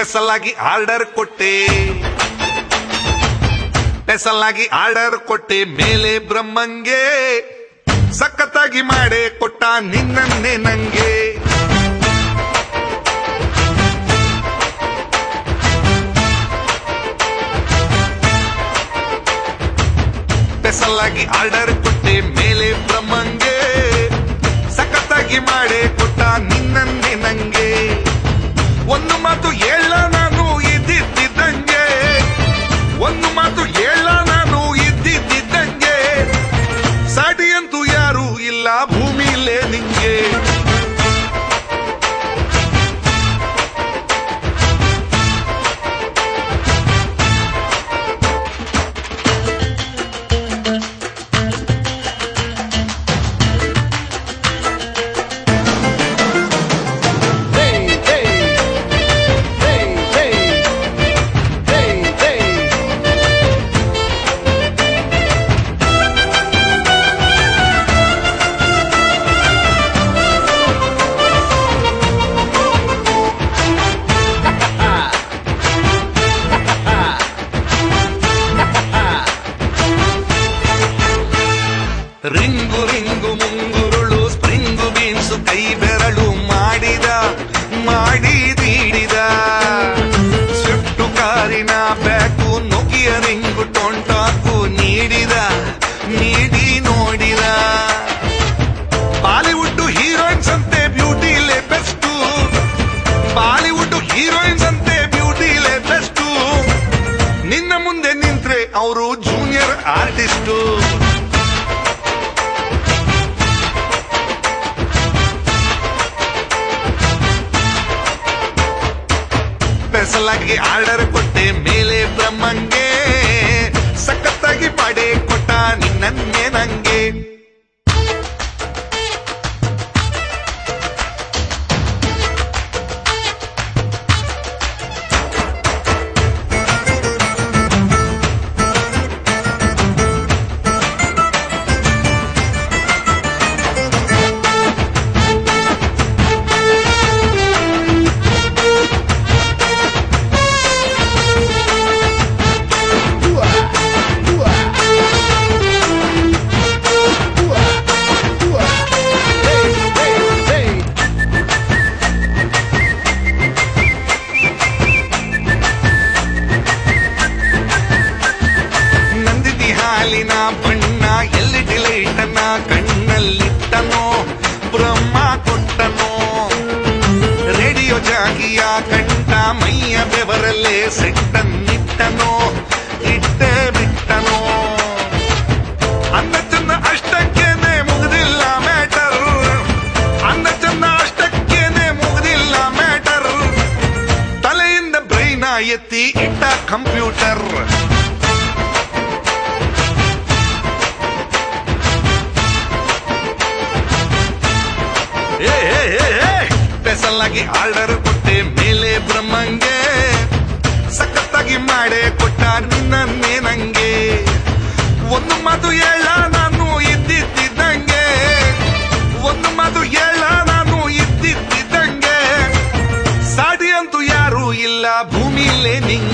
Special ಆಗಿ order ಕೊಟ್ಟೆ special ಆಗಿ ಆರ್ಡರ್ ಕೊಟ್ಟೆ ಮೇಲೆ ಬ್ರಹ್ಮಂಗೆ ಸಖತ್ತಾಗಿ ಮಾಡೇ ಕೊಟ್ಟ ನಿನ್ನನ್ನೇ ನಂಗೆ ಸ್ಪೆಷಲ್ ಆಗಿ ಆರ್ಡರ್ ಕೊಟ್ಟೆ ಮೇಲೆ ಬ್ರಹ್ಮಂಗೆ ಸಖತ್ತಾಗಿ ಮಾಡೇ ಕೊಟ್ಟ ನಿನ್ನನ್ನೇ ನಂಗೆ ಒಂದು ಮಾತು ಹೇಳ ನಾನು ಇದ್ದಿದ್ದಂಗೆ ಒಂದು ಮಾತು ಹೇಳ ನಾನು ಇದ್ದಿದ್ದಂಗೆ ಸಾಟಿಯಂತೂ ಯಾರು ಇಲ್ಲ ಭೂಮಿಲೇ ನಿಂಗೆ Hey, hey, hey, hey, hey, hey. Ring ring ಮುಂಗುರುಳು ಸ್ಪ್ರಿಂಗು ಬೀನ್ಸು ಕೈ ಬೆರಳು ಮಾಡಿದ ಮಾಡಿದೀಡಿದ ಸ್ವಿಫ್ಟು ಕಾರಿನ ಬ್ಯಾಕು ನುಗ್ಗಿಯ ರಿಂಗು ಟೊಂಟಾಕು ನೀಡಿದ ನೀಡಿ ನೋಡಿದ ಬಾಲಿವುಡ್ ಹೀರೋಯಿನ್ಸ್ ಅಂತೆ ಬ್ಯೂಟಿಲೇ ಬೆಸ್ಟು ಬಾಲಿವುಡ್ ಹೀರೋಯಿನ್ಸ್ ಅಂತೆ ಬ್ಯೂಟಿಲೇ ಬೆಸ್ಟು ನಿನ್ನ ಮುಂದೆ ನಿಂತ್ರೆ ಅವರು ಜೂನಿಯರ್ ಆರ್ಟಿಸ್ಟು ಸ್ಪೆಷಲಾಗಿ ಆರ್ಡರ್ ಕೊಟ್ಟೆ ಮೇಲೆ ಬ್ರಹ್ಮಂಗೆ ಸಖತ್ತಾಗಿ ಪಡೆ ಕೊಟ್ಟ ನಿನ್ನನ್ನೇ ನಂಗೆ Hey, hey, hey. ನಂದಿನಿ ಹಾಲಿನ ಬಣ್ಣ ಎಲ್ಲಿ ಡಿಲೈಟನ ಕಣ್ಣಲ್ಲಿಟ್ಟನೋ ಬ್ರಹ್ಮ ಕೊಟ್ಟನೋ ರೇಡಿಯೋ ಜಾಗಿಯ ಕಂಠ ಮೈಯ ಬೆವರಲ್ಲೇ ಸೆಟ್ಟನ್ನಿಟ್ಟನೋ ಇಟ್ಟೇ ಬಿಟ್ಟನೋ ಅನ್ನ ಚಂದ ಅಷ್ಟಕ್ಕೇನೆ ಮುಗ್ದಿಲ್ಲ ಮ್ಯಾಟರ್ ಅನ್ನ ಚಂದ ಅಷ್ಟಕ್ಕೇನೆ ಮುಗ್ದಿಲ್ಲ ಮ್ಯಾಟರ್ ತಲೆಯಿಂದ ಬ್ರೈನ ಎತ್ತಿ ಇಟ್ಟ ಕಂಪ್ಯೂಟರ್ ಸ್ಪೆಷಲ್ ಆಗಿ ಆರ್ಡರ್ ಕೊಟ್ಟೆ ಮೇಲೆ ಬ್ರಹ್ಮಂಗೆ ಸಖತ್ತಾಗಿ ಮಾಡೇ ಕೊಟ್ಟ ನಿನ್ನನ್ನೇ ನಂಗೆ ಒಂದು ಮಾತು ಹೇಳ ನಾನು ಇದ್ದಿದ್ದಂಗೆ ಒಂದು ಮಾತು ಹೇಳ ನಾನು ಇದ್ದಿದ್ದಂಗೆ ಸಾಡಿ ಅಂತೂ ಯಾರು ಇಲ್ಲ ಭೂಮಿಲೇ ನಿಂಗೆ